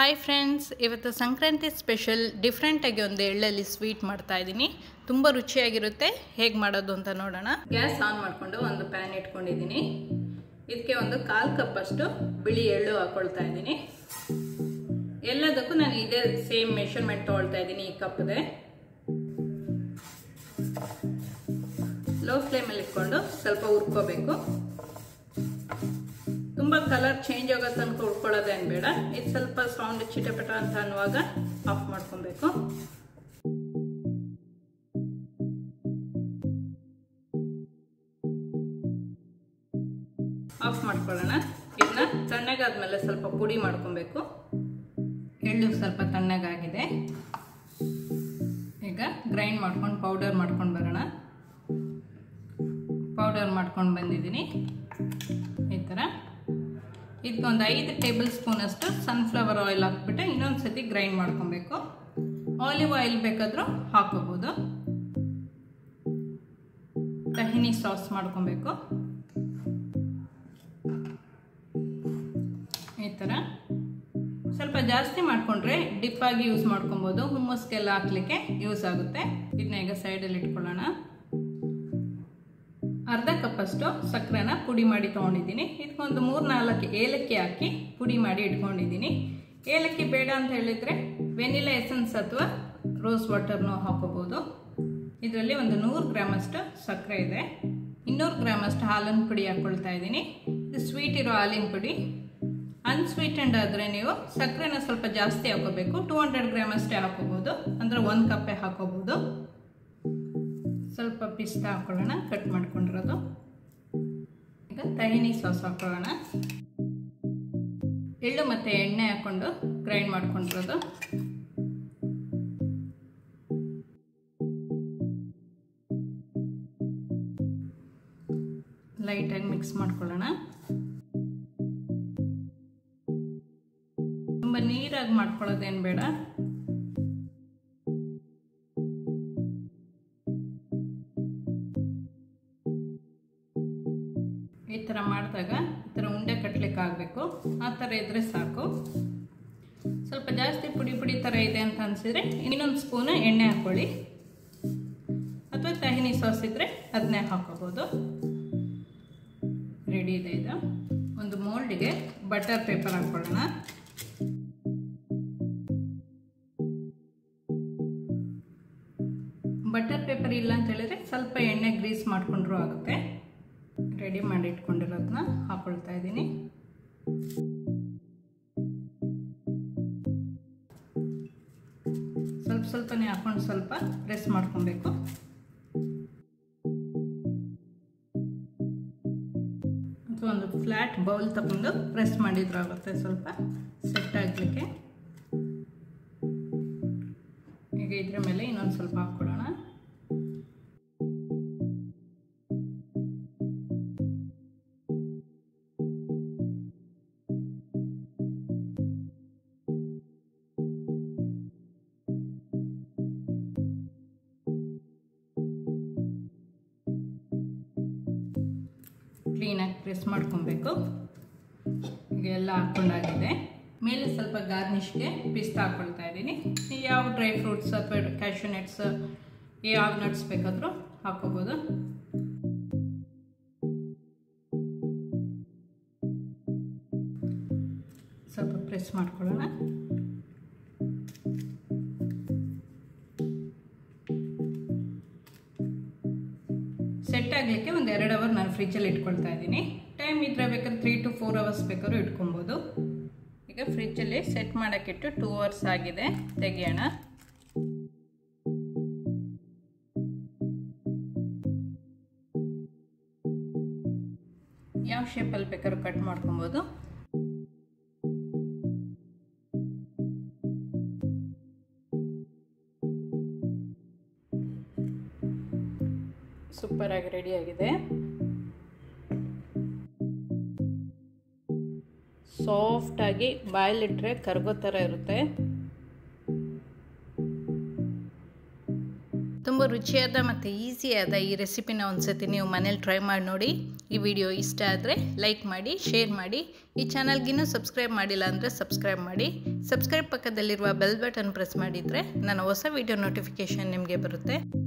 hi friends ಇವತ್ತು Sankranti special ಡಿಫ್ರೆಂಟಾಗಿ ಒಂದು ಎಳ್ಳಲ್ಲಿ ಸ್ವೀಟ್ ಮಾಡ್ತಾ ಇದ್ದೀನಿ ತುಂಬ ರುಚಿಯಾಗಿರುತ್ತೆ ಹೇಗೆ ಮಾಡೋದು ಅಂತ ನೋಡೋಣ ಗ್ಯಾಸ್ ಆನ್ ಮಾಡಿಕೊಂಡು ಒಂದು ಪ್ಯಾನ್ ಇಟ್ಕೊಂಡಿದ್ದೀನಿ ಇದಕ್ಕೆ ಒಂದು ಕಾಲು ಕಪ್ಪಷ್ಟು ಬಿಳಿ ಎಳ್ಳು ಹಾಕೊಳ್ತಾ ಇದ್ದೀನಿ ಎಲ್ಲದಕ್ಕೂ ನಾನು ಇದೇ ಸೇಮ್ ಮೆಷರ್ಮೆಂಟ್ ತೊಗೊಳ್ತಾ ಇದ್ದೀನಿ ಈ ಕಪ್ದೆ ಲೋ ಫ್ಲೇಮಲ್ಲಿ ಇಟ್ಕೊಂಡು ಸ್ವಲ್ಪ ಹುರ್ಕೋಬೇಕು ತುಂಬ ಕಲರ್ ಚೇಂಜ್ ಆಗೋ ತನಕ ಉಳ್ಕೊಳ್ಳೋದೇನು ಬೇಡ ಇದು ಸ್ವಲ್ಪ ಸೌಂಡ್ ಚಿಟಪಟ ಅಂತ ಅನ್ನುವಾಗ ಆಫ್ ಮಾಡ್ಕೊಬೇಕು ಆಫ್ ಮಾಡ್ಕೊಳ್ಳೋಣ ಇದನ್ನ ತಣ್ಣಗಾದ್ಮೇಲೆ ಸ್ವಲ್ಪ ಪುಡಿ ಮಾಡ್ಕೊಬೇಕು ಎಳ್ಳು ಸ್ವಲ್ಪ ತಣ್ಣಗಾಗಿದೆ ಈಗ ಗ್ರೈಂಡ್ ಮಾಡ್ಕೊಂಡು ಪೌಡರ್ ಮಾಡ್ಕೊಂಡು ಬರೋಣ ಪೌಡರ್ ಮಾಡ್ಕೊಂಡು ಬಂದಿದ್ದೀನಿ ಈ ಥರ ಇದಕ್ಕೊಂದು ಐದು ಟೇಬಲ್ ಸ್ಪೂನಷ್ಟು ಸನ್ಫ್ಲವರ್ ಆಯಿಲ್ ಹಾಕ್ಬಿಟ್ಟು ಇನ್ನೊಂದು ಸತಿ ಗ್ರೈಂಡ್ ಮಾಡ್ಕೊಬೇಕು ಆಲಿವ್ ಆಯಿಲ್ ಬೇಕಾದರೂ ಹಾಕೋಬೋದು ಟಹಿನಿ ಸಾಸ್ ಮಾಡ್ಕೊಬೇಕು ಈ ಥರ ಸ್ವಲ್ಪ ಜಾಸ್ತಿ ಮಾಡಿಕೊಂಡ್ರೆ ಡಿಪ್ ಆಗಿ ಯೂಸ್ ಮಾಡ್ಕೊಬೋದು ಹುಮ್ಮಸ್ಗೆಲ್ಲ ಹಾಕ್ಲಿಕ್ಕೆ ಯೂಸ್ ಆಗುತ್ತೆ ಇದನ್ನ ಈಗ ಸೈಡಲ್ಲಿ ಇಟ್ಕೊಳ್ಳೋಣ ಅರ್ಧ ಕಪ್ಪಷ್ಟು ಸಕ್ಕರೆನ ಪುಡಿ ಮಾಡಿ ತೊಗೊಂಡಿದ್ದೀನಿ ಇದಕ್ಕೊಂದು ಮೂರು ನಾಲ್ಕು ಏಲಕ್ಕಿ ಹಾಕಿ ಪುಡಿ ಮಾಡಿ ಇಟ್ಕೊಂಡಿದ್ದೀನಿ ಏಲಕ್ಕಿ ಬೇಡ ಅಂತ ಹೇಳಿದರೆ ವೆನಿಲಾ ಎಸೆನ್ಸ್ ಅಥವಾ ರೋಸ್ ವಾಟರ್ನು ಹಾಕೋಬೋದು ಇದರಲ್ಲಿ ಒಂದು ನೂರು ಗ್ರಾಮಷ್ಟು ಸಕ್ಕರೆ ಇದೆ ಇನ್ನೂರು ಗ್ರಾಮಷ್ಟು ಹಾಲಿನ ಪುಡಿ ಹಾಕ್ಕೊಳ್ತಾ ಇದ್ದೀನಿ ಇದು ಸ್ವೀಟ್ ಇರೋ ಹಾಲಿನ ಪುಡಿ ಅನ್ಸ್ವೀಟೆಂಡ್ ಆದರೆ ನೀವು ಸಕ್ಕರೆನ ಸ್ವಲ್ಪ ಜಾಸ್ತಿ ಹಾಕೋಬೇಕು ಟೂ ಹಂಡ್ರೆಡ್ ಗ್ರಾಮ್ ಅಷ್ಟೇ ಹಾಕೋಬೋದು ಅಂದರೆ ಒಂದು ಕಪ್ಪೆ ಹಾಕೋಬೋದು ಸ್ವಲ್ಪ ಪಿಸ್ತಾ ಹಾಕೊಳ್ಳೋಣ ಕಟ್ ಮಾಡ್ಕೊಂಡಿರೋದು ಈಗ ತಹಿನಿ ಸಾಸ್ ಹಾಕೊಳ್ಳೋಣ ಎಳ್ಳು ಮತ್ತು ಎಣ್ಣೆ ಹಾಕ್ಕೊಂಡು ಗ್ರೈಂಡ್ ಮಾಡ್ಕೊಂಡಿರೋದು ಲೈಟಾಗಿ ಮಿಕ್ಸ್ ಮಾಡ್ಕೊಳ್ಳೋಣ ತುಂಬ ನೀರಾಗಿ ಮಾಡ್ಕೊಳ್ಳೋದೇನು ಬೇಡ ಈ ಥರ ಮಾಡಿದಾಗ ಈ ಥರ ಉಂಡೆ ಕಟ್ಲಿಕ್ಕೆ ಆಗಬೇಕು ಆ ಥರ ಇದ್ರೆ ಸಾಕು ಸ್ವಲ್ಪ ಜಾಸ್ತಿ ಪುಡಿ ಪುಡಿ ಥರ ಇದೆ ಅಂತ ಅನಿಸಿದ್ರೆ ಇನ್ನೊಂದು ಸ್ಪೂನು ಎಣ್ಣೆ ಹಾಕ್ಕೊಳ್ಳಿ ಅಥವಾ ತಹಿನಿ ಸಾಸ್ ಇದ್ದರೆ ಅದನ್ನೇ ಹಾಕೋಬೋದು ರೆಡಿ ಇದೆ ಇದು ಒಂದು ಮೋಲ್ಡಿಗೆ ಬಟರ್ ಪೇಪರ್ ಹಾಕ್ಕೊಳ್ಳೋಣ ಬಟರ್ ಪೇಪರ್ ಇಲ್ಲ ಅಂತ ಹೇಳಿದ್ರೆ ಸ್ವಲ್ಪ ಎಣ್ಣೆ ಗ್ರೀಸ್ ಮಾಡಿಕೊಂಡ್ರೂ ಆಗುತ್ತೆ ರೆಡಿ ಮಾಡಿ ಇಟ್ಕೊಂಡಿರೋದನ್ನ ಹಾಕೊಳ್ತಾ ಇದ್ದೀನಿ ಸ್ವಲ್ಪ ಸ್ವಲ್ಪನೇ ಹಾಕೊಂಡು ಸ್ವಲ್ಪ ಪ್ರೆಸ್ ಮಾಡ್ಕೊಬೇಕು ಅಥವಾ ಒಂದು ಫ್ಲ್ಯಾಟ್ ಬೌಲ್ ತಗೊಂಡು ಪ್ರೆಸ್ ಮಾಡಿದ್ರು ಆಗುತ್ತೆ ಸ್ವಲ್ಪ ಸೆಟ್ ಆಗಲಿಕ್ಕೆ ಈಗ ಇದ್ರ ಮೇಲೆ ಇನ್ನೊಂದು ಸ್ವಲ್ಪ ಹಾಕ್ಕೊಡೋಣ ಕ್ಲೀನಾಗಿ ಪ್ರೆಸ್ ಮಾಡ್ಕೊಬೇಕು ಈಗ ಎಲ್ಲ ಹಾಕ್ಕೊಂಡಾಗಿದೆ ಮೇಲೆ ಸ್ವಲ್ಪ ಗಾರ್ನಿಷ್ಗೆ ಪಿಸ್ತಾ ಹಾಕ್ಕೊಳ್ತಾ ಇದ್ದೀನಿ ಯಾವ ಡ್ರೈ ಫ್ರೂಟ್ಸ್ ಅಥವಾ ಕ್ಯಾಶ್ಯೂ ನಟ್ಸ್ ಯಾವ ನಟ್ಸ್ ಬೇಕಾದರೂ ಹಾಕೋಬೋದು ಸ್ವಲ್ಪ ಪ್ರೆಸ್ ಮಾಡ್ಕೊಳ್ಳೋಣ ಸೆಟ್ ಆಗಲಿಕ್ಕೆ ಒಂದು ಎರಡು ಅವರ್ ನಾನು ಫ್ರಿಜ್ಜಲ್ಲಿ ಇಟ್ಕೊಳ್ತಾ ಇದ್ದೀನಿ ಟೈಮ್ ಇದ್ರೆ ಬೇಕಾದ್ರೆ ತ್ರೀ ಟು ಫೋರ್ ಅವರ್ಸ್ ಬೇಕಾದ್ರೂ ಇಟ್ಕೊಬೋದು ಈಗ ಫ್ರಿಜ್ಜಲ್ಲಿ ಸೆಟ್ ಮಾಡೋಕ್ಕಿಟ್ಟು ಟೂ ಅವರ್ಸ್ ಆಗಿದೆ ತೆಗಿಯೋಣ ಯಾವ ಶೇಪಲ್ಲಿ ಬೇಕಾದ್ರೂ ಕಟ್ ಮಾಡ್ಕೊಬೋದು ಸೂಪರಾಗಿ ರೆಡಿಯಾಗಿದೆ ಸಾಫ್ಟಾಗಿ ಬಾಯಲ್ಲಿಟ್ಟರೆ ಕರ್ಗೋ ಥರ ಇರುತ್ತೆ ತುಂಬ ತುಂಬ ರುಚಿಯಾದ ಮತ್ತು ಈಸಿಯಾದ ಈ ರೆಸಿಪಿನ ಒಂದ್ಸತಿ ನೀವು ಮನೇಲಿ ಟ್ರೈ ಮಾಡಿ ನೋಡಿ ಈ ವಿಡಿಯೋ ಇಷ್ಟ ಆದರೆ ಲೈಕ್ ಮಾಡಿ ಶೇರ್ ಮಾಡಿ ಈ ಚಾನಲ್ಗಿನ್ನೂ ಸಬ್ಸ್ಕ್ರೈಬ್ ಮಾಡಿಲ್ಲ ಅಂದರೆ ಸಬ್ಸ್ಕ್ರೈಬ್ ಮಾಡಿ ಸಬ್ಸ್ಕ್ರೈಬ್ ಪಕ್ಕದಲ್ಲಿರುವ ಬೆಲ್ ಬಟನ್ ಪ್ರೆಸ್ ಮಾಡಿದರೆ ನನ್ನ ಹೊಸ ವಿಡಿಯೋ ನೋಟಿಫಿಕೇಷನ್ ನಿಮಗೆ ಬರುತ್ತೆ